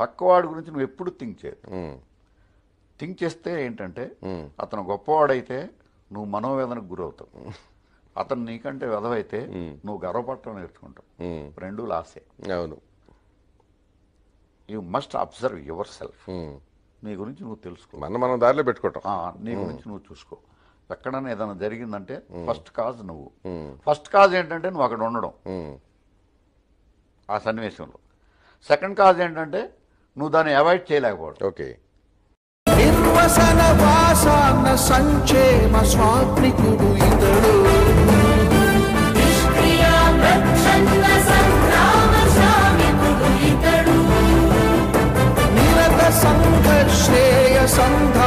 పక్కవాడి గురించి నువ్వు ఎప్పుడు థింక్ చేయదు ఉమ్, థింక్ చేస్తే ఏంటంటే ఉమ్, అతను గొప్పవాడైతే నువ్వు మనోవేదనకు గురవుతావు అతను నీకంటే వెధవైతే నువ్వు గర్వపడటం నేర్చుకుంటావు ఉమ్, రెండు లాసే అవును you must observe yourself um. నీ గురించి నువ్వు తెలుసుకో మనం మనం దారిలో పెట్టుకోవటం ఆ, నీ గురించి నువ్వు చూసుకో ఎక్కడైనా ఏదైనా జరిగిందంటే ఫస్ట్ కాజ్ నువ్వు ఉమ్, ఫస్ట్ కాజ్ ఏంటంటే నువ్వు అక్కడ ఉండడం ఉమ్, ఆ సన్నివేశంలో సెకండ్ కాజ్ ఏంటంటే నువ్వు దాన్ని అవాయిడ్ చేయలేకపోవడం ఓకే నిర్వసన వాసాన్న సంక్షేమ స్వాత్మికుడు ఇతడు నిష్క్రియ ప్రచ్ఛన్న సంగ్రామ శ్రామికుడు ఇతడు నిరత సంఘ శ్రేయ సంఘ